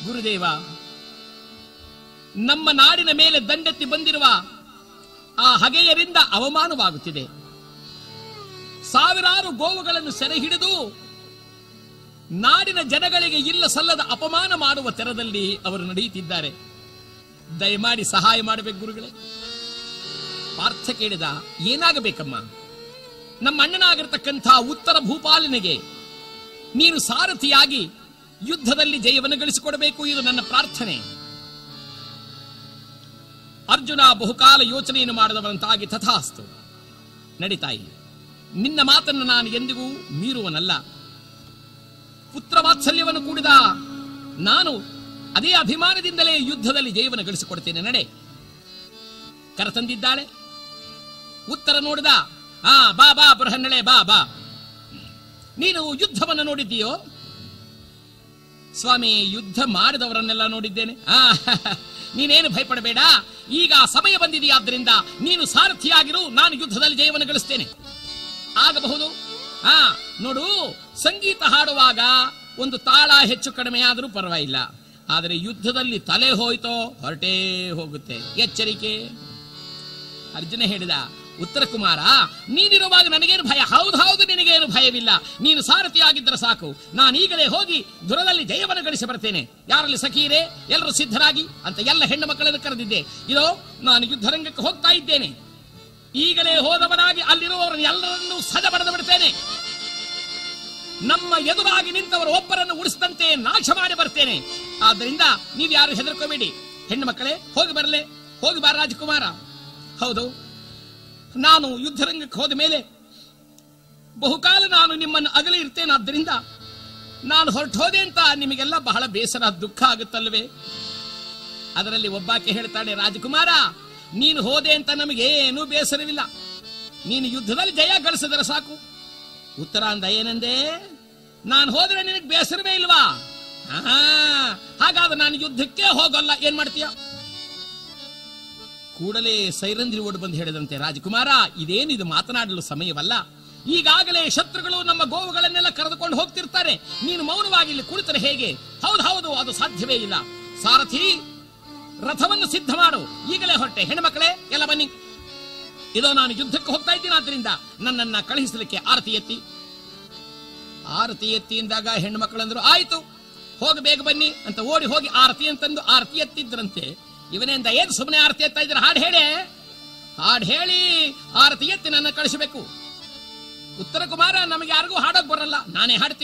ಗುರುದೇವ ನಮ್ಮ ನಾಡಿನ ಮೇಲೆ ದಂಡೆತ್ತಿ ಬಂದಿರುವ ಆ ಹಗೆಯರಿಂದ ಅವಮಾನವಾಗುತ್ತಿದೆ ಸಾವಿರಾರು ಗೋವುಗಳನ್ನು ಸೆರೆ ಹಿಡಿದು ನಾಡಿನ ಜನಗಳಿಗೆ ಇಲ್ಲ ಸಲ್ಲದ ಅಪಮಾನ ಮಾಡುವ ತೆರದಲ್ಲಿ ಅವರು ನಡೆಯುತ್ತಿದ್ದಾರೆ ದಯಮಾಡಿ ಸಹಾಯ ಮಾಡಬೇಕು ಗುರುಗಳೇ ಪಾರ್ಥ ಕೇಳಿದ ಏನಾಗಬೇಕಮ್ಮ ನಮ್ಮ ಅಣ್ಣನಾಗಿರ್ತಕ್ಕಂಥ ಉತ್ತರ ಭೂಪಾಲನಿಗೆ ನೀನು ಸಾರಥಿಯಾಗಿ ಯುದ್ಧದಲ್ಲಿ ಜಯವನ್ನು ಗಳಿಸಿಕೊಡಬೇಕು ಇದು ನನ್ನ ಪ್ರಾರ್ಥನೆ ಅರ್ಜುನ ಬಹುಕಾಲ ಯೋಚನೆಯನ್ನು ಮಾಡದವರಂತಾಗಿ ತಥಾಸ್ತು ನಡಿತಾಯಿ ನಿನ್ನ ಮಾತನ್ನು ನಾನು ಎಂದಿಗೂ ಮೀರುವನಲ್ಲ ಪುತ್ರ ವಾತ್ಸಲ್ಯವನ್ನು ಕೂಡಿದ ನಾನು ಅದೇ ಅಭಿಮಾನದಿಂದಲೇ ಯುದ್ಧದಲ್ಲಿ ಜಯವನ್ನು ಗಳಿಸಿಕೊಡ್ತೇನೆ ನಡೆ ಕರೆತಂದಿದ್ದಾಳೆ ಉತ್ತರ ನೋಡಿದ ಆ ಬಾ ಬಾ ಬೃಹನ್ನಳೆ ಬಾ ಬಾ ನೀನು ಯುದ್ಧವನ್ನು ನೋಡಿದ್ದೀಯೋ ಸ್ವಾಮಿ ಯುದ್ಧ ಮಾಡಿದವರನ್ನೆಲ್ಲ ನೋಡಿದ್ದೇನೆ ಆ ನೀನೇನು ಭಯಪಡಬೇಡ ಈಗ ಸಮಯ ಬಂದಿದೆಯಾದ್ದರಿಂದ ನೀನು ಸಾರಥಿಯಾಗಿರು ನಾನು ಯುದ್ಧದಲ್ಲಿ ಜಯವನ್ನು ಗಳಿಸ್ತೇನೆ ಆಗಬಹುದು ಆ ನೋಡು ಸಂಗೀತ ಹಾಡುವಾಗ ಒಂದು ತಾಳ ಹೆಚ್ಚು ಕಡಿಮೆ ಆದರೂ ಪರವಾಗಿಲ್ಲ ಆದರೆ ಯುದ್ಧದಲ್ಲಿ ತಲೆ ಹೋಯ್ತೋ ಹೊರಟೇ ಹೋಗುತ್ತೆ ಎಚ್ಚರಿಕೆ ಅರ್ಜುನ ಹೇಳಿದ ಉತ್ತರ ಕುಮಾರ ನೀನಿರುವಾಗ ನನಗೇನು ಭಯ ಹೌದು ಹೌದು ನಿನಗೇನು ಭಯವಿಲ್ಲ ನೀನು ಸಾರಥಿಯಾಗಿದ್ದರೆ ಸಾಕು ನಾನು ಈಗಲೇ ಹೋಗಿ ದುರದಲ್ಲಿ ಜಯವನ್ನು ಗಳಿಸಿ ಬರ್ತೇನೆ ಯಾರಲ್ಲಿ ಸಖೀರೆ ಎಲ್ಲರೂ ಸಿದ್ಧರಾಗಿ ಅಂತ ಎಲ್ಲ ಹೆಣ್ಣು ಮಕ್ಕಳನ್ನು ಕರೆದಿದ್ದೆ ಇದೋ ನಾನು ಯುದ್ಧರಂಗಕ್ಕೆ ಹೋಗ್ತಾ ಇದ್ದೇನೆ ಈಗಲೇ ಹೋದವನಾಗಿ ಅಲ್ಲಿರುವವರನ್ನು ಎಲ್ಲರನ್ನೂ ಸದ ಬರೆದು ಬಿಡ್ತೇನೆ ನಮ್ಮ ಎದುರಾಗಿ ನಿಂತವರು ಒಬ್ಬರನ್ನು ಉಳಿಸಿದಂತೆ ನಾಶ ಮಾಡಿ ಬರ್ತೇನೆ ಆದ್ದರಿಂದ ನೀವು ಯಾರು ಹೆದರ್ಕೋಬೇಡಿ ಹೆಣ್ಣು ಮಕ್ಕಳೇ ಹೋಗಿ ಬರಲೆ ಹೋಗಿ ಬಾರ ರಾಜಕುಮಾರ ಹೌದು ನಾನು ಯುದ್ಧರಂಗಕ್ಕೆ ಹೋದ ಮೇಲೆ ಬಹುಕಾಲ ನಾನು ನಿಮ್ಮನ್ನು ಅಗಲಿ ಇರ್ತೇನಾದ್ದರಿಂದ ನಾನು ಹೊರಟು ಹೋದೆ ಅಂತ ನಿಮಗೆಲ್ಲ ಬಹಳ ಬೇಸರ ದುಃಖ ಆಗುತ್ತಲ್ವೇ ಅದರಲ್ಲಿ ಒಬ್ಬಾಕೆ ಹೇಳ್ತಾಳೆ ರಾಜಕುಮಾರ ನೀನು ಹೋದೆ ಅಂತ ನಮಗೇನೂ ಬೇಸರವಿಲ್ಲ ನೀನು ಯುದ್ಧದಲ್ಲಿ ಜಯ ಗಳಿಸಿದರೆ ಸಾಕು ಉತ್ತರ ಅಂದ ಏನಂದೆ ನಾನು ಹೋದ್ರೆ ನಿನಗೆ ಬೇಸರವೇ ಇಲ್ವಾ ಆಹಾ, ಹಾಗಾದ್ರೆ ನಾನು ಯುದ್ಧಕ್ಕೆ ಹೋಗಲ್ಲ ಏನ್ ಮಾಡ್ತೀಯ ಕೂಡಲೇ ಸೈರಂದ್ರಿ ಓಡಿ ಬಂದು ಹೇಳಿದಂತೆ ರಾಜಕುಮಾರ ಇದೇನಿದು ಮಾತನಾಡಲು ಸಮಯವಲ್ಲ ಈಗಾಗಲೇ ಶತ್ರುಗಳು ನಮ್ಮ ಗೋವುಗಳನ್ನೆಲ್ಲ ಕರೆದುಕೊಂಡು ಹೋಗ್ತಿರ್ತಾರೆ ನೀನು ಮೌನವಾಗಿ ಇಲ್ಲಿ ಕುಳಿತರೆ ಹೇಗೆ ಹೌದು ಹೌದು ಅದು ಸಾಧ್ಯವೇ ಇಲ್ಲ ಸಾರಥಿ ರಥವನ್ನು ಸಿದ್ಧ ಮಾಡು ಈಗಲೇ ಹೊರಟೆ ಹೆಣ್ಮಕ್ಳೇ ಎಲ್ಲ ಬನ್ನಿ ಇದೋ ನಾನು ಯುದ್ಧಕ್ಕೆ ಹೋಗ್ತಾ ಇದ್ದೀನಿ ಆದ್ರಿಂದ ನನ್ನನ್ನ ಕಳುಹಿಸಲಿಕ್ಕೆ ಆರತಿ ಎತ್ತಿ ಆರತಿ ಎತ್ತಿ ಎಂದಾಗ ಹೆಣ್ಮಕ್ಳಂದ್ರು ಆಯ್ತು ಹೋಗಿ ಬೇಗ ಬನ್ನಿ ಅಂತ ಓಡಿ ಹೋಗಿ ಆರತಿ ಅಂತಂದು ಆರತಿ ಎತ್ತಿದ್ರಂತೆ ಇವನಿಂದ ಏನ್ ಸುಮ್ಮನೆ ಆರತಿ ಎತ್ತಾ ಇದ್ರೆ ಹಾಡು ಹೇಳಿ ಹಾಡು ಹೇಳಿ ಆರತಿ ಎತ್ತಿ ನನ್ನ ಕಳಿಸಬೇಕು ಉತ್ತರ ಕುಮಾರ ನಮಗೆ ಯಾರಿಗೂ ಹಾಡೋಕ್ ಬರಲ್ಲ ನಾನೇ ಹಾಡ್ತೀನಿ